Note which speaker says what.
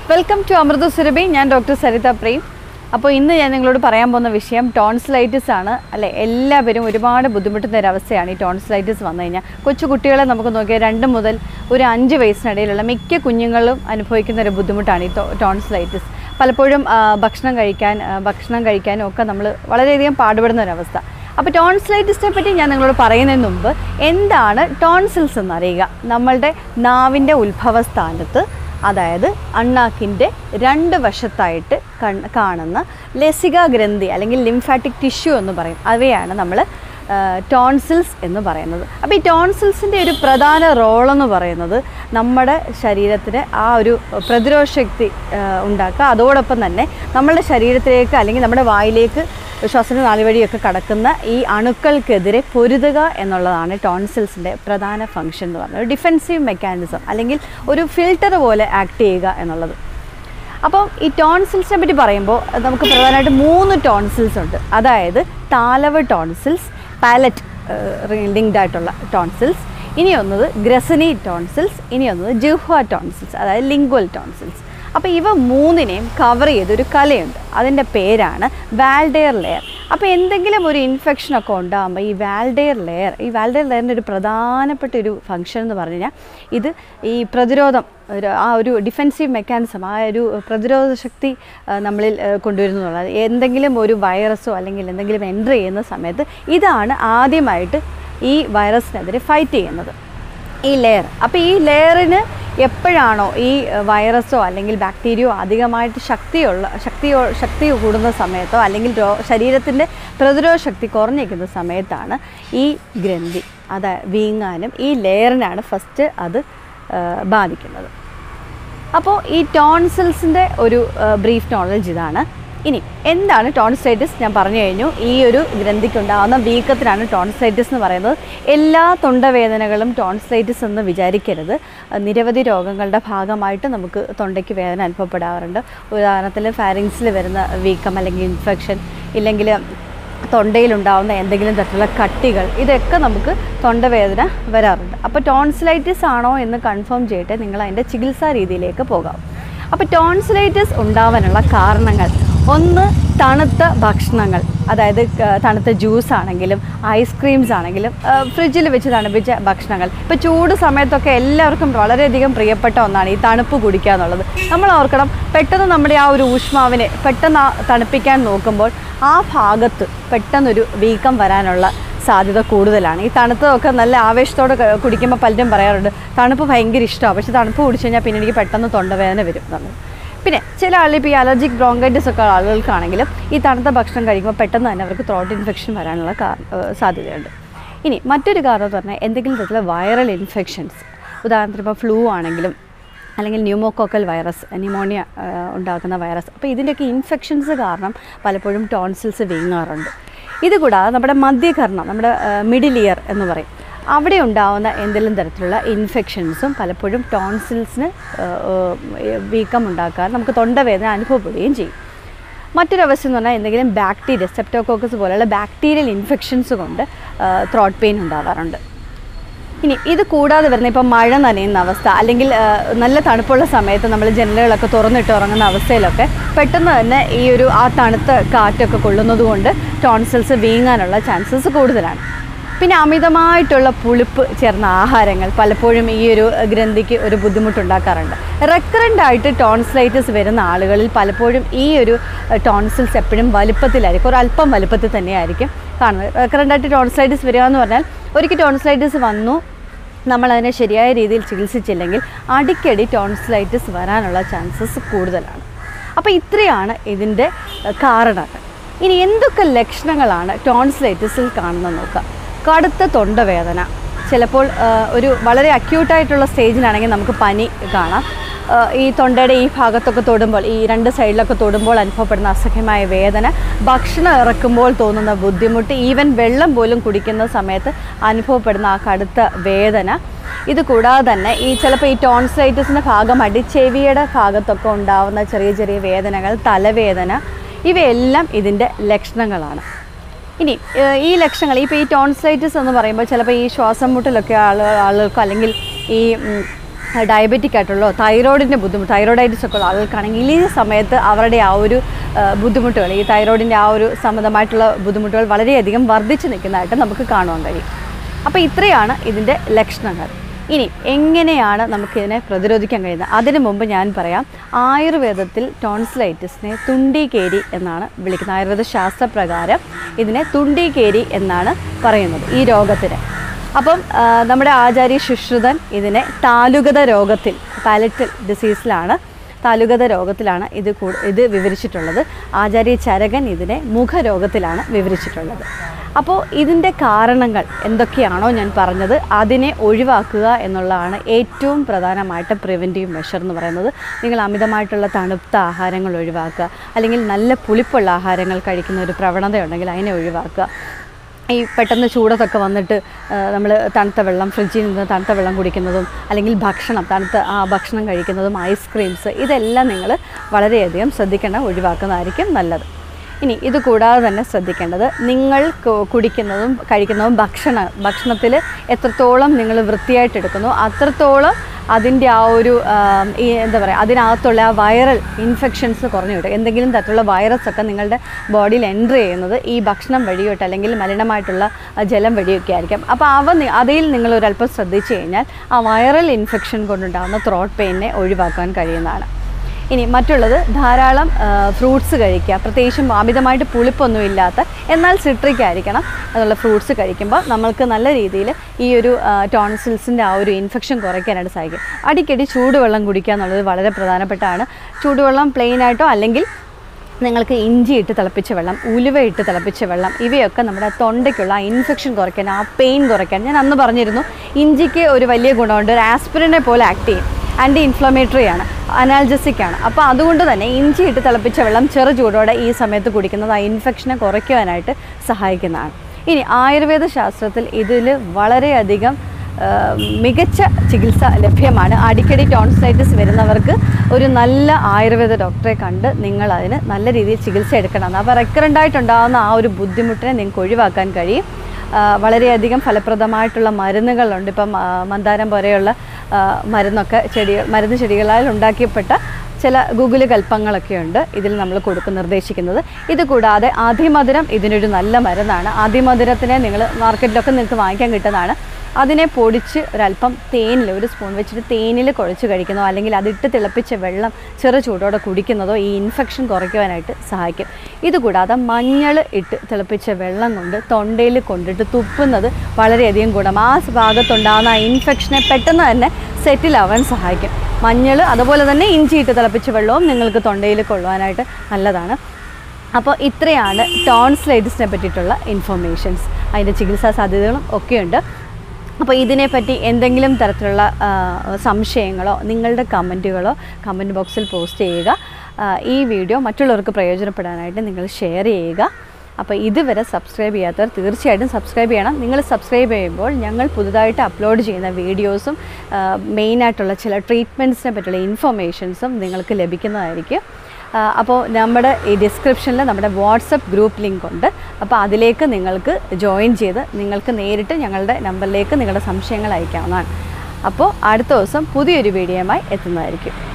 Speaker 1: welcome to Amrita Surabhi ഞാൻ doctor Saritha Prem അപ്പോൾ ഇന്ന് ഞാൻ നിങ്ങളോട് പറയാൻ പോകുന്ന വിഷയം ടോൺസിലൈറ്റിസ് ആണ് അല്ലെ എല്ലാവരും ഒരുപാട് ബുദ്ധിമുട്ടുന്ന ഒരു അവസ്ഥയാണ് ഈ ടോൺസിലൈറ്റിസ് വന്നു കഴിഞ്ഞാൽ കൊച്ചു കുട്ടികളെ നമുക്ക് നോക്കിയാൽ രണ്ട് മുതൽ ഒരു അഞ്ച് വയസ്സിനിടയിലുള്ള മിക്ക കുഞ്ഞുങ്ങളും അനുഭവിക്കുന്ന ഒരു ബുദ്ധിമുട്ടാണ് ഈ ടോ- ടോൺസിലൈറ്റിസ് പലപ്പോഴും ആ, ഭക്ഷണം കഴിക്കാൻ ആ, ഭക്ഷണം കഴിക്കാനും ഒക്കെ നമ്മൾ വളരെയധികം പാടുപെടുന്ന ഒരവസ്ഥ അപ്പോൾ ടോൺസിലൈറ്റിസിനെ പറ്റി ഞാൻ നിങ്ങളോട് പറയുന്നതിന് മുമ്പ് എന്താണ് ടോൺസിൽസ് എന്നറിയുക നമ്മളുടെ നാവിൻ്റെ ഉത്ഭവസ്ഥാനത്ത് അതായത് അണ്ണാക്കിൻ്റെ രണ്ട് വശത്തായിട്ട് കൺ കാണുന്ന ലസിക ഗ്രന്ഥി അല്ലെങ്കിൽ ലിംഫാറ്റിക് ടിഷ്യൂ എന്ന് പറയും അവയാണ് നമ്മൾ ടോൺസിൽസ് എന്ന് പറയുന്നത് അപ്പോൾ ഈ ടോൺസിൽസിൻ്റെ ഒരു പ്രധാന റോളെന്ന് പറയുന്നത് നമ്മുടെ ശരീരത്തിന് ആ ഒരു പ്രതിരോധ ശക്തി ആ, ഉണ്ടാക്കുക അതോടൊപ്പം തന്നെ നമ്മളുടെ ശരീരത്തിലേക്ക് അല്ലെങ്കിൽ നമ്മുടെ വായിലേക്ക് ശ്വസന വഴിയൊക്കെ കടക്കുന്ന ഈ അണുക്കൾക്കെതിരെ പൊരുതുക എന്നുള്ളതാണ് ടോൺസിൽസിൻ്റെ പ്രധാന ഫംഗ്ഷൻ എന്ന് പറയുന്നത് ഡിഫെൻസീവ് മെക്കാനിസം അല്ലെങ്കിൽ ഒരു ഫിൽട്ടർ പോലെ ആക്ട് ചെയ്യുക എന്നുള്ളത് അപ്പം ഈ ടോൺസിൽസിനെ പറ്റി പറയുമ്പോൾ നമുക്ക് പ്രധാനമായിട്ട് മൂന്ന് ടോൺസിൽസ് ഉണ്ട് അതായത് താലവ് ടോൺസിൽസ് പാലറ്റ് ലിങ്ക്ഡ് ആയിട്ടുള്ള ടോൺസിൽസ് ഇനി ഒന്നത് ഗ്രസനി ടോൺസിൽസ് ഇനി ഒന്നത് ജിഹ്വ ടോൺസിൽസ് അതായത് ലിംഗ്വൽ ടോൺസിൽസ് അപ്പോൾ ഇവ മൂന്നിനെയും കവർ ചെയ്തൊരു കലയുണ്ട് അതിൻ്റെ പേരാണ് വാൽഡെയർ ലെയർ അപ്പോൾ എന്തെങ്കിലും ഒരു ഇൻഫെക്ഷനൊക്കെ ഉണ്ടാകുമ്പോൾ ഈ വാൽഡെയർ ലെയർ ഈ വാൽഡെയർ ലെയറിൻ്റെ ഒരു പ്രധാനപ്പെട്ട ഒരു ഫംഗ്ഷൻ എന്ന് പറഞ്ഞു കഴിഞ്ഞാൽ ഇത് ഈ പ്രതിരോധം ഒരു ആ ഒരു ഡിഫെൻസീവ് മെക്കാനിസം ആ ഒരു പ്രതിരോധ ശക്തി ആ, നമ്മളിൽ ആ, കൊണ്ടുവരുന്നു എന്നുള്ളത് എന്തെങ്കിലും ഒരു വൈറസോ അല്ലെങ്കിൽ എന്തെങ്കിലും എൻ്റർ ചെയ്യുന്ന സമയത്ത് ഇതാണ് ആദ്യമായിട്ട് ഈ വൈറസിനെതിരെ ഫൈറ്റ് ചെയ്യുന്നത് ഈ ലെയർ അപ്പോൾ ഈ ലെയറിന് എപ്പോഴാണോ ഈ വൈറസോ അല്ലെങ്കിൽ ബാക്ടീരിയയോ അധികമായിട്ട് ശക്തിയുള്ള ശക്തിയോ ശക്തി കൂടുന്ന സമയത്തോ അല്ലെങ്കിൽ രോ ശരീരത്തിൻ്റെ പ്രതിരോധ ശക്തി കുറഞ്ഞിരിക്കുന്ന സമയത്താണ് ഈ ഗ്രന്ഥി അത് വീങ്ങാനും ഈ ലെയറിനാണ് ഫസ്റ്റ് അത് ആ, ബാധിക്കുന്നത് അപ്പോൾ ഈ ടോൺസിൽസിൻ്റെ ഒരു ബ്രീഫ് നോളജ് ഇതാണ് ഇനി എന്താണ് ടോൺസൈറ്റിസ് ഞാൻ പറഞ്ഞു കഴിഞ്ഞു ഈ ഒരു ഗ്രന്ഥിക്കുണ്ടാകുന്ന വീക്കത്തിനാണ് ടോൺസൈറ്റിസ് എന്ന് പറയുന്നത് എല്ലാ തൊണ്ടവേദനകളും ടോൺസൈറ്റിസ് എന്ന് വിചാരിക്കരുത് അഹ് നിരവധി രോഗങ്ങളുടെ ഭാഗമായിട്ട് നമുക്ക് തൊണ്ടയ്ക്ക് വേദന അനുഭവപ്പെടാറുണ്ട് ഉദാഹരണത്തിന് ഫാരിങ്സിൽ വരുന്ന വീക്കം അല്ലെങ്കിൽ ഇൻഫെക്ഷൻ ഇല്ലെങ്കിൽ തൊണ്ടയിലുണ്ടാവുന്ന എന്തെങ്കിലും തരത്തിലുള്ള കട്ടികൾ ഇതൊക്കെ നമുക്ക് തൊണ്ടവേദന വരാറുണ്ട് അപ്പോൾ ടോൺസിലൈറ്റിസ് ആണോ എന്ന് കൺഫേം ചെയ്തിട്ട് നിങ്ങൾ അതിൻ്റെ ചികിത്സാ രീതിയിലേക്ക് പോകാം അപ്പോൾ ടോൺസിലൈറ്റിസ് ഉണ്ടാവാനുള്ള കാരണങ്ങൾ ഒന്ന് തണുത്ത ഭക്ഷണങ്ങൾ അതായത് ക- തണുത്ത ജ്യൂസ് ആണെങ്കിലും ഐസ്ക്രീംസ് ആണെങ്കിലും ഫ്രിഡ്ജിൽ വെച്ച് തണുപ്പിച്ച ഭക്ഷണങ്ങൾ ഇപ്പോൾ ചൂട് സമയത്തൊക്കെ എല്ലാവർക്കും വളരെയധികം പ്രിയപ്പെട്ട ഒന്നാണ് ഈ തണുപ്പ് കുടിക്കുക എന്നുള്ളത് നമ്മൾ ഓർക്കണം പെട്ടെന്ന് നമ്മുടെ ആ ഒരു ഊഷ്മാവിനെ പെട്ടെന്ന് ആ തണുപ്പിക്കാൻ നോക്കുമ്പോൾ ആ ഭാഗത്ത് പെട്ടെന്നൊരു വീക്കം വരാനുള്ള സാധ്യത കൂടുതലാണ് ഈ തണുത്തതൊക്കെ നല്ല ആവേശത്തോടെ ക- കുടിക്കുമ്പോൾ പലരും പറയാറുണ്ട് തണുപ്പ് ഭയങ്കര ഇഷ്ടമാണ് പക്ഷെ തണുപ്പ് കുടിച്ചു കഴിഞ്ഞാൽ പിന്നെ എനിക്ക് പെട്ടെന്ന് തൊണ്ടവേദന വരും എന്നുള്ളത് പിന്നെ ചില ആളുകൾ ഇപ്പോൾ ഈ അലർജിക് ബ്രോങ്കൈറ്റിസ് ഒക്കെ ഉള്ള ആളുകൾക്കാണെങ്കിലും ഈ തണുത്ത ഭക്ഷണം കഴിക്കുമ്പോൾ പെട്ടെന്ന് തന്നെ അവർക്ക് ത്രോട്ട് ഇൻഫെക്ഷൻ വരാനുള്ള കാ- ഏഹ് സാധ്യതയുണ്ട് ഇനി മറ്റൊരു കാരണം എന്ന് പറഞ്ഞാൽ എന്തെങ്കിലും തരത്തിലുള്ള വൈറൽ ഇൻഫെക്ഷൻസ് ഉദാഹരണത്തിന് ഇപ്പോൾ ഫ്ലൂ ആണെങ്കിലും അല്ലെങ്കിൽ ന്യൂമോക്കോക്കൽ വൈറസ് ന്യൂമോണിയ ഉണ്ടാക്കുന്ന വൈറസ് അപ്പോൾ ഇതിൻ്റെയൊക്കെ ഇൻഫെക്ഷൻസ് കാരണം പലപ്പോഴും ടോൺസിൽസ് വീങ്ങാറുണ്ട് ഇതുകൂടാതെ നമ്മുടെ മധ്യകർണം നമ്മുടെ മിഡിൽ ഇയർ എന്ന് പറയും അവിടെ ഉണ്ടാവുന്ന എന്തെങ്കിലും തരത്തിലുള്ള ഇൻഫെക്ഷൻസും പലപ്പോഴും ടോൺസിൽസിന് വീക്കം ഉണ്ടാക്കാൻ നമുക്ക് തൊണ്ടവേദന അനുഭവപ്പെടുകയും ചെയ്യും മറ്റൊരവസ്ഥ എന്ന് പറഞ്ഞാൽ എന്തെങ്കിലും ബാക്ടീരിയ സെപ്റ്റോകോക്കസ് പോലെയുള്ള ബാക്ടീരിയൽ ഇൻഫെക്ഷൻസ് കൊണ്ട് ത്രോട്ട് പെയിൻ ഉണ്ടാവാറുണ്ട് ഇനി ഇത് കൂടാതെ വരുന്ന ഇപ്പം മഴ നനയുന്ന അവസ്ഥ അല്ലെങ്കിൽ ആ, നല്ല തണുപ്പുള്ള സമയത്ത് നമ്മൾ ജനലുകളൊക്കെ തുറന്നിട്ട് ഉറങ്ങുന്ന അവസ്ഥയിലൊക്കെ പെട്ടെന്ന് തന്നെ ഈ ഒരു ആ തണുത്ത കാറ്റൊക്കെ കൊള്ളുന്നത് കൊണ്ട് ടോൺസിൽസ് വീങ്ങാനുള്ള ചാൻസസ് കൂടുതലാണ് പിന്നെ അമിതമായിട്ടുള്ള പുളിപ്പ് ചേർന്ന ആഹാരങ്ങൾ പലപ്പോഴും ഈ ഒരു ഗ്രന്ഥിക്ക് ഒരു ബുദ്ധിമുട്ടുണ്ടാക്കാറുണ്ട് റെക്കറൻ്റ് ആയിട്ട് ടോൺസിലൈറ്റിസ് വരുന്ന ആളുകളിൽ പലപ്പോഴും ഈ ഒരു ടോൺസിൽസ് എപ്പോഴും വലുപ്പത്തിലായിരിക്കും ഒരു അല്പം വലുപ്പത്തിൽ തന്നെയായിരിക്കും കാണുന്നത് റെക്കറൻ്റ് ആയിട്ട് ടോൺസിലൈറ്റിസ് വരിക എന്ന് പറഞ്ഞാൽ ഒരിക്കൽ ടോൺസിലൈറ്റിസ് വന്നു നമ്മൾ അതിനെ ശരിയായ രീതിയിൽ ചികിത്സിച്ചില്ലെങ്കിൽ അടിക്കടി ടോൺസിലൈറ്റിസ് വരാനുള്ള ചാൻസസ് കൂടുതലാണ് അപ്പോൾ ഇത്രയാണ് ഇതിൻ്റെ ഏഹ്, കാരണങ്ങൾ ഇനി എന്തൊക്കെ ലക്ഷണങ്ങളാണ് ടോൺസിലൈറ്റിസിൽ കാണുന്നത് നോക്കാം കടുത്ത തൊണ്ടവേദന ചിലപ്പോൾ ഏഹ്, ഒരു വളരെ അക്യൂട്ടായിട്ടുള്ള സ്റ്റേജിലാണെങ്കിൽ നമുക്ക് പനി കാണാം ഏഹ്, ഈ തൊണ്ടയുടെ ഈ ഭാഗത്തൊക്കെ തൊടുമ്പോൾ ഈ രണ്ട് സൈഡിലൊക്കെ തൊടുമ്പോൾ അനുഭവപ്പെടുന്ന അസഹ്യമായ വേദന ഭക്ഷണം ഇറക്കുമ്പോൾ തോന്നുന്ന ബുദ്ധിമുട്ട് ഈവൻ വെള്ളം പോലും കുടിക്കുന്ന സമയത്ത് അനുഭവപ്പെടുന്ന ആ കടുത്ത വേദന ഇത് കൂടാതെ തന്നെ ഈ ചിലപ്പോൾ ഈ ടോൺസൈറ്റിസിൻ്റെ ഭാഗമായിട്ട് ഈ ചെവിയുടെ ഭാഗത്തൊക്കെ ഉണ്ടാവുന്ന ചെറിയ ചെറിയ വേദനകൾ തലവേദന ഇവയെല്ലാം ഇതിൻ്റെ ലക്ഷണങ്ങളാണ് ഇനി ഏഹ്, ഈ ലക്ഷണങ്ങൾ ഇപ്പോൾ ഈ ടോൺസൈറ്റിസ് എന്ന് പറയുമ്പോൾ ചിലപ്പോൾ ഈ ശ്വാസം മുട്ടലൊക്കെ ആള് ആളുകൾക്ക് അല്ലെങ്കിൽ ഈ ഉം, ഡയബറ്റിക് ആയിട്ടുള്ള തൈറോയിഡിൻ്റെ ബുദ്ധിമുട്ട് തൈറോയിഡൈറ്റിസ് ഒക്കെ ഉള്ള ആളുകൾക്കാണെങ്കിൽ ഈ സമയത്ത് അവരുടെ ആ ഒരു ആ, ബുദ്ധിമുട്ടുകൾ ഈ തൈറോയിഡിൻ്റെ ആ ഒരു സംബന്ധമായിട്ടുള്ള ബുദ്ധിമുട്ടുകൾ വളരെയധികം വർദ്ധിച്ചു നിൽക്കുന്നതായിട്ട് നമുക്ക് കാണുവാൻ കഴിയും അപ്പോൾ ഇത്രയാണ് ഇതിൻ്റെ ലക്ഷണങ്ങൾ ഇനി എങ്ങനെയാണ് നമുക്കിതിനെ പ്രതിരോധിക്കാൻ കഴിയുന്നത് അതിനു മുമ്പ് ഞാൻ പറയാം ആയുർവേദത്തിൽ ടോൺസിലൈറ്റിസിനെ തുണ്ടിക്കേരി എന്നാണ് വിളിക്കുന്നത് ആയുർവേദ ശാസ്ത്രപ്രകാരം ഇതിനെ തുണ്ടിക്കേരി എന്നാണ് പറയുന്നത് ഈ രോഗത്തിന് അപ്പം ആ, നമ്മുടെ ആചാര്യ ശുശ്രുതൻ ഇതിനെ താലുഗത രോഗത്തിൽ പാലറ്റൽ ഡിസീസിലാണ് താലുഗത രോഗത്തിലാണ് ഇത് കൂ ഇത് വിവരിച്ചിട്ടുള്ളത് ആചാര്യ ചരകൻ ഇതിനെ മുഖരോഗത്തിലാണ് വിവരിച്ചിട്ടുള്ളത് അപ്പോൾ ഇതിൻ്റെ കാരണങ്ങൾ എന്തൊക്കെയാണോ ഞാൻ പറഞ്ഞത് അതിനെ ഒഴിവാക്കുക എന്നുള്ളതാണ് ഏറ്റവും പ്രധാനമായിട്ട് പ്രിവെൻറ്റീവ് മെഷർ എന്ന് പറയുന്നത് നിങ്ങൾ അമിതമായിട്ടുള്ള തണുത്ത ആഹാരങ്ങൾ ഒഴിവാക്കുക അല്ലെങ്കിൽ നല്ല പുളിപ്പുള്ള ആഹാരങ്ങൾ കഴിക്കുന്ന ഒരു പ്രവണതയുണ്ടെങ്കിൽ അതിനെ ഒഴിവാക്കുക ഈ പെട്ടെന്ന് ചൂടത്തൊക്കെ വന്നിട്ട് നമ്മൾ തണുത്ത വെള്ളം ഫ്രിഡ്ജിൽ നിന്ന് തണുത്ത വെള്ളം കുടിക്കുന്നതും അല്ലെങ്കിൽ ഭക്ഷണം തണുത്ത ആ ഭക്ഷണം കഴിക്കുന്നതും ഐസ്ക്രീംസ് ഇതെല്ലാം നിങ്ങൾ വളരെയധികം ശ്രദ്ധിക്കേണ്ട ഒഴിവാക്കുന്നതായിരിക്കും നല്ലത് ഇനി ഇത് കൂടാതെ തന്നെ ശ്രദ്ധിക്കേണ്ടത് നിങ്ങൾ കു- കുടിക്കുന്നതും കഴിക്കുന്നതും ഭക്ഷണ ഭക്ഷണത്തിൽ എത്രത്തോളം നിങ്ങൾ വൃത്തിയായിട്ട് എടുക്കുന്നു അത്രത്തോളം അതിൻ്റെ ആ ഒരു ആം, ഈ എന്താ പറയുക അതിനകത്തുള്ള ആ വൈറൽ ഇൻഫെക്ഷൻസ് കുറഞ്ഞു കിട്ടും എന്തെങ്കിലും തരത്തിലുള്ള വൈറസ് ഒക്കെ നിങ്ങളുടെ ബോഡിയിൽ എൻ്റർ ചെയ്യുന്നത് ഈ ഭക്ഷണം വഴിയോട്ട് അല്ലെങ്കിൽ മലിനമായിട്ടുള്ള ആ ജലം വഴിയൊക്കെ ആയിരിക്കും അപ്പോൾ അവ നി- അതിൽ നിങ്ങൾ ഒരല്പം ശ്രദ്ധിച്ചു കഴിഞ്ഞാൽ ആ വൈറൽ ഇൻഫെക്ഷൻ കൊണ്ടുണ്ടാകുന്ന ത്രോട്ട് പെയിനെ ഒഴിവാക്കാൻ കഴിയുന്നതാണ് ഇനി മറ്റുള്ളത് ധാരാളം ഫ്രൂട്ട്സ് കഴിക്കുക പ്രത്യേകിച്ചും അമിതമായിട്ട് പുളിപ്പൊന്നും ഇല്ലാത്ത എന്നാൽ സിട്രിക് ആയിരിക്കണം അതുള്ള ഫ്രൂട്ട്സ് കഴിക്കുമ്പോൾ നമ്മൾക്ക് നല്ല രീതിയിൽ ഈ ഒരു ടോൺസിൽസിൻ്റെ ആ ഒരു ഇൻഫെക്ഷൻ കുറയ്ക്കാനായിട്ട് സാധിക്കും അടിക്കടി ചൂടുവെള്ളം കുടിക്കുക എന്നുള്ളത് വളരെ പ്രധാനപ്പെട്ടാണ് ചൂടുവെള്ളം പ്ലെയിൻ ആയിട്ടോ അല്ലെങ്കിൽ നിങ്ങൾക്ക് ഇഞ്ചി ഇട്ട് തിളപ്പിച്ച വെള്ളം ഉലുവ ഇട്ട് തിളപ്പിച്ച വെള്ളം ഇവയൊക്കെ നമ്മുടെ തൊണ്ടയ്ക്കുള്ള ആ ഇൻഫെക്ഷൻ കുറയ്ക്കാൻ ആ പെയിൻ കുറയ്ക്കാൻ ഞാൻ അന്ന് പറഞ്ഞിരുന്നു ഇഞ്ചിക്ക് ഒരു വലിയ ഗുണമുണ്ട് ഒരു ആസ്പിരിനെ പോലെ ആക്ട് ചെയ്യും ആൻറ്റി ഇൻഫ്ലമേറ്ററി ആണ് അനാൽജസിക് ആണ് അപ്പോൾ അതുകൊണ്ട് തന്നെ ഇഞ്ചി ഇട്ട് തിളപ്പിച്ച വെള്ളം ചെറു ചൂടോടെ ഈ സമയത്ത് കുടിക്കുന്നത് ആ ഇൻഫെക്ഷനെ കുറയ്ക്കുവാനായിട്ട് സഹായിക്കുന്നതാണ് ഇനി ആയുർവേദ ശാസ്ത്രത്തിൽ ഇതിൽ വളരെയധികം ആ, മികച്ച ചികിത്സ ലഭ്യമാണ് അടിക്കടി ടോൺസൈറ്റിസ് വരുന്നവർക്ക് ഒരു നല്ല ആയുർവേദ ഡോക്ടറെ കണ്ട് നിങ്ങൾ അതിന് നല്ല രീതിയിൽ ചികിത്സ എടുക്കണം അപ്പോൾ റെക്കറൻ്റ് ആയിട്ടുണ്ടാകുന്ന ആ ഒരു ബുദ്ധിമുട്ടിനെ നിങ്ങൾക്ക് ഒഴിവാക്കാൻ കഴിയും ആ, വളരെയധികം ഫലപ്രദമായിട്ടുള്ള മരുന്നുകളുണ്ട് ഇപ്പം ആ, മന്ദാരം പോലെയുള്ള ആ, മരുന്നൊക്കെ ചെടികൾ മരുന്ന് ചെടികളാൽ ഉണ്ടാക്കിയപ്പെട്ട ചില ഗൂഗിള് കൽപ്പങ്ങളൊക്കെ ഉണ്ട് ഇതിൽ നമ്മൾ കൊടുക്കും നിർദ്ദേശിക്കുന്നത് ഇത് കൂടാതെ ആദിമധുരം ഇതിനൊരു നല്ല മരുന്നാണ് ആദിമധുരത്തിനെ നിങ്ങൾ മാർക്കറ്റിലൊക്കെ നിങ്ങൾക്ക് വാങ്ങിക്കാൻ കിട്ടുന്നതാണ് അതിനെ പൊടിച്ച് ഒരല്പം തേനിൽ ഒരു സ്പൂൺ വെച്ചിട്ട് തേനിൽ കുഴച്ച് കഴിക്കുന്നതോ അല്ലെങ്കിൽ അതിട്ട് തിളപ്പിച്ച വെള്ളം ചെറു ചൂടോടെ കുടിക്കുന്നതോ ഈ ഇൻഫെക്ഷൻ കുറയ്ക്കുവാനായിട്ട് സഹായിക്കും ഇതുകൂടാതെ മഞ്ഞൾ ഇട്ട് തിളപ്പിച്ച വെള്ളം കൊണ്ട് തൊണ്ടയിൽ കൊണ്ടിട്ട് തുപ്പുന്നത് വളരെയധികം ഗുണം ആ ഭാഗത്തുണ്ടാകുന്ന ആ ഇൻഫെക്ഷനെ പെട്ടെന്ന് തന്നെ സെറ്റിലാവാൻ സഹായിക്കും മഞ്ഞൾ അതുപോലെ തന്നെ ഇഞ്ചി ഇട്ട് തിളപ്പിച്ച വെള്ളവും നിങ്ങൾക്ക് തൊണ്ടയിൽ കൊള്ളുവാനായിട്ട് നല്ലതാണ് അപ്പോൾ ഇത്രയാണ് ടോൺസ്ലൈറ്റിസിനെ പറ്റിയിട്ടുള്ള ഇൻഫർമേഷൻസ് അതിൻ്റെ ചികിത്സാ സാധ്യതകളും ഒക്കെയുണ്ട് അപ്പോൾ ഇതിനെപ്പറ്റി എന്തെങ്കിലും തരത്തിലുള്ള ആ, സംശയങ്ങളോ നിങ്ങളുടെ കമൻറ്റുകളോ കമൻറ്റ് ബോക്സിൽ പോസ്റ്റ് ചെയ്യുക ആ, ഈ വീഡിയോ മറ്റുള്ളവർക്ക് പ്രയോജനപ്പെടാനായിട്ട് നിങ്ങൾ ഷെയർ ചെയ്യുക അപ്പോൾ ഇതുവരെ സബ്സ്ക്രൈബ് ചെയ്യാത്തവർ തീർച്ചയായിട്ടും സബ്സ്ക്രൈബ് ചെയ്യണം നിങ്ങൾ സബ്സ്ക്രൈബ് ചെയ്യുമ്പോൾ ഞങ്ങൾ പുതുതായിട്ട് അപ്ലോഡ് ചെയ്യുന്ന വീഡിയോസും മെയിനായിട്ടുള്ള ചില ട്രീറ്റ്മെൻറ്റ്സിനെ പറ്റിയുള്ള ഇൻഫർമേഷൻസും നിങ്ങൾക്ക് ലഭിക്കുന്നതായിരിക്കും ആ, അപ്പോൾ നമ്മുടെ ഈ ഡിസ്ക്രിപ്ഷനിൽ നമ്മുടെ വാട്സപ്പ് ഗ്രൂപ്പ് ലിങ്ക് ഉണ്ട് അപ്പോൾ അതിലേക്ക് നിങ്ങൾക്ക് ജോയിൻ ചെയ്ത് നിങ്ങൾക്ക് നേരിട്ട് ഞങ്ങളുടെ നമ്പറിലേക്ക് നിങ്ങളുടെ സംശയങ്ങൾ അയക്കാവുന്നതാണ് അപ്പോൾ അടുത്ത ദിവസം പുതിയൊരു വീഡിയോയുമായി എത്തുന്നതായിരിക്കും